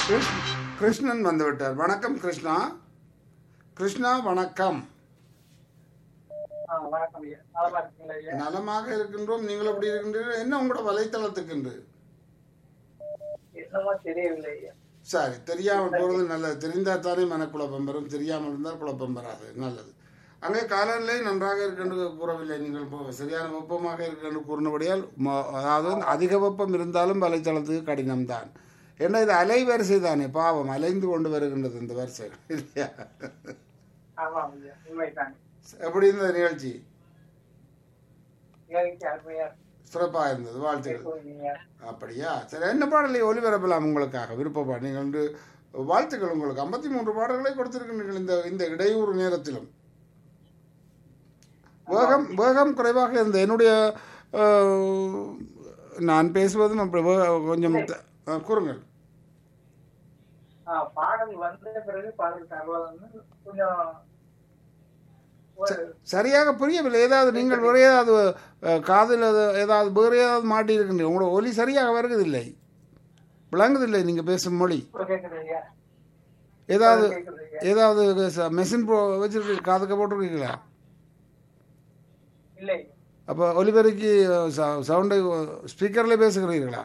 கிருஷ்- கிருஷ்ணன் வந்து விட்டார் வணக்கம் கிருஷ்ணா கிருஷ்ணா வணக்கம் ஆ, வணக்கம் ஐயா நலமா இருக்கீங்களா ஐயா நலமாக இருக்கின்றோம் நீங்கள் எப்படி இருக்கின்றீர்கள் என்ன உங்களோட வலைத்தளத்துக்கு என்று என்னமோ தெரியவில்லை ஐயா சரி தெரியாமல் போகிறது நல்லது தெரிந்தால் தானே மனக்குழப்பம் வரும் தெரியாமல் இருந்தால் குழப்பம் வராது நல்லது அங்கே காலநிலை நன்றாக இருக்கின்ற கூறவில்லை நீங்கள் இப்போ சரியான வெப்பமாக இருக்கின்ற கூறினபடியால் ம- அதாவது வந்து அதிக வெப்பம் இருந்தாலும் வலைத்தளத்துக்கு கடினம்தான் ஏன்னா இது அலைவரிசை தானே பாவம் அலைந்து கொண்டு வருகின்றது இந்த வரிசை இல்லையா ஆமாம் ஐயா உண்மைதான் எப்படி இருந்தது நிகழ்ச்சி நிகழ்ச்சி அருமையா சிறப்பாக இருந்தது வாழ்த்துக்கள் பேசுவீங்க அப்படியா சரி என்ன பாடலை ஒளிபரப்பலாம் உங்களுக்காக விருப்பப்பாடு நீங்கள் வந்து வாழ்த்துக்கள் உங்களுக்கு ஐம்பத்தி மூன்று பாடல்களை கொடுத்திருக்கின்றீர்கள் இந்த இந்த இடையூறு நேரத்திலும் வேகம் வேகம் குறைவாக இருந்த என்னுடைய அஹ், நான் பேசுவதும் அப்படி வே- கொஞ்சம் த- அஹ், கூறுங்கள் ஆ, பாடல் வந்த பிறகு பாடல் தருவதுன்னு கொஞ்சம் ஒரு சரியாக புரியவில்லை ஏதாவது நீங்கள் வேறு ஏதாவது அஹ், காதில் ஏதா- ஏதாவது வேறு ஏதாவது மாட்டி இருக்கின்றீங்க உங்களோட ஒலி சரியாக வருவதில்லை விளங்குதில்லை நீங்கள் பேசும் மொழி இப்ப கேக்குது ஐயா ஏதாவது கேக்குது ஐயா ஏதாவது ச- மெஷின் போ வச்சிருக்க காதுக்க போட்டிருக்கீங்களா இல்லை அப்போ ஒலிபெருக்கி ச- சவுண்டை ஸ்பீக்கரில் பேசுகிறீர்களா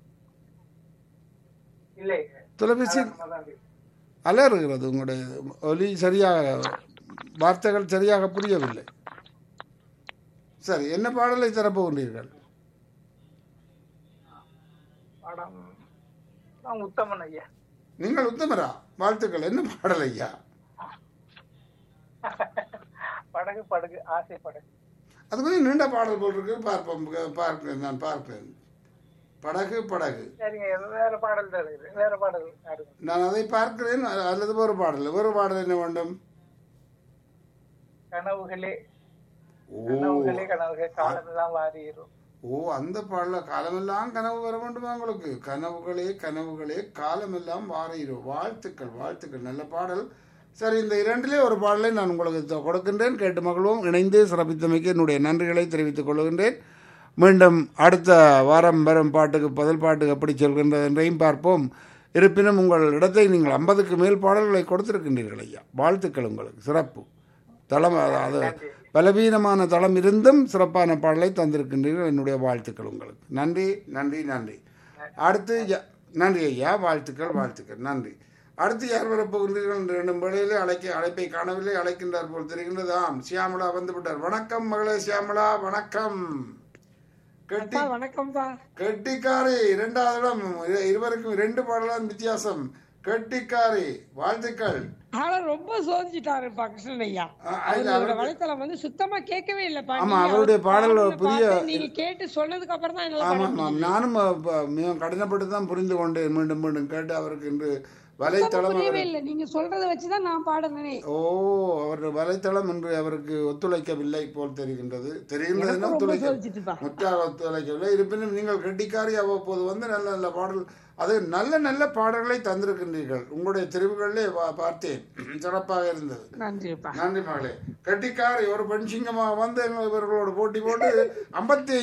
இல்லை தொலைபேசி அதான் இருக்கு. அலறுகிறது உங்களுடைய ஒலி சரியாக வார்த்தைகள் சரியாக புரியவில்லை சரி என்ன பாடலை தரப்போகின்றீர்கள் படம் நான் உத்தமன் ஐயா நீங்கள் உத்தமரா வாழ்த்துக்கள் என்ன பாடல் ஐயா படகு படகு ஆசை படகு அது கொஞ்சம் நீண்ட பாடல் போல் இருக்கு பார்ப்போம் பார்க்கிறேன் நான் பார்க்கிறேன் படகு படகு சரிங்க ஐயா, வேற பாடல் தான் இருக்குது வேற பாடல் ஆடுங்க நான் அதை பார்க்கிறேன் அ- அல்லது ஒரு பாடல் ஒரு பாடல் என்ன வேண்டும் கனவுகளே ஓ கனவுகளே கனவுகள் காலமெல்லாம் வாரியிரும் ஓ அந்த பாடல காலமெல்லாம் கனவு வர வேண்டுமா உங்களுக்கு கனவுகளே கனவுகளே காலமெல்லாம் வாரையிரோ வாழ்த்துக்கள் வாழ்த்துக்கள் நல்ல பாடல் சரி இந்த இரண்டிலே ஒரு பாடலை நான் உங்களுக்கு தொ- கொடுக்கின்றேன் கேட்டு மகிழ்வோம் இணைந்து சிறப்பித்தமைக்கு என்னுடைய நன்றிகளை தெரிவித்துக் கொள்கின்றேன் மீண்டும் அடுத்த வாரம் வரும் பாட்டுக்கு பதில் பாட்டுக்கு எப்படி சொல்கின்றது என்றையும் பார்ப்போம் இருப்பினும் உங்கள் இடத்தை நீங்கள் ஐம்பதுக்கு மேல் பாடல்களை கொடுத்திருக்கின்றீர்கள் ஐயா வாழ்த்துக்கள் உங்களுக்கு சிறப்பு தளம் அதாவது பலவீனமான தளம் இருந்தும் சிறப்பான பாடலை தந்திருக்கின்றீர்கள் என்னுடைய வாழ்த்துக்கள் உங்களுக்கு நன்றி நன்றி நன்றி அடுத்து யா- நன்றி ஐயா வாழ்த்துக்கள் வாழ்த்துக்கள் நன்றி அடுத்து யார் வரப்போகின்றீர்கள் என்று எண்ணும் வேளையிலே அழைக்க அழைப்பை காணவில்லை அழைக்கின்றார் போல் தெரிகின்றது ஆம் சியாமலா வந்து விட்டார் வணக்கம் மகளே சியாமலா வணக்கம் கெட்டி வணக்கம்ப்பா கெட்டிக்காரி இரண்டாவது இடம் இரு- இருவருக்கும் இரண்டு பாடலாம் வித்தியாசம் கெட்டிக்காரி வாழ்த்துக்கள் ஆனா ரொம்ப சோதிச்சுட்டாருப்பா கிருஷ்ணன் ஐயா ஆ, இல்ல, அவரோட அவருக்கு- வலைத்தளம் வந்து சுத்தமா கேட்கவே இல்லப்பா ஆமா, நீங்க அவருடைய அவர் பாடல் பாடுனத புதிய- பார்த்து நீங்க கேட்டு சொன்னதுக்கு அப்புறம் தான் என்னால பாட ஆமாம் ஆமாம் நானும் அ, ப- மிகவும் கடினப்பட்டு தான் புரிந்து கொண்டேன் மீண்டும் மீண்டும் கேட்டு அவருக்கு இன்று வலைத்தளம் புரியவே அவர் இல்ல நீங்க சொல்றத வச்சுதான் நான் பாடுனேனே ஓ அவருடைய வலைத்தளம் இன்று அவருக்கு ஒத்துழைக்கவில்லை போல் தெரிகின்றது தெரிகின்றதுன்னா எனக்கும் ரொம்ப ஒத்துழைக்க சோதிச்சுட்டுப்பா முற்றாக ஒத்துழைக்கவில்லை இருப்பினும் நீங்கள் கெட்டிக்காரி அவ்வப்போது வந்து நல்ல நல்ல பாடல் அது நல்ல நல்ல பாடல்களை தந்திருக்கின்றீர்கள் உங்களுடைய தெரிவுகளிலே பா- பார்த்தேன் சிறப்பாக இருந்தது நன்றிப்பா நன்றி மகளே கெட்டிக்காரி ஒரு பெண் சிங்கமாக வந்து எங்கள் இவர்களோடு போட்டி போட்டு ஐம்பத்தி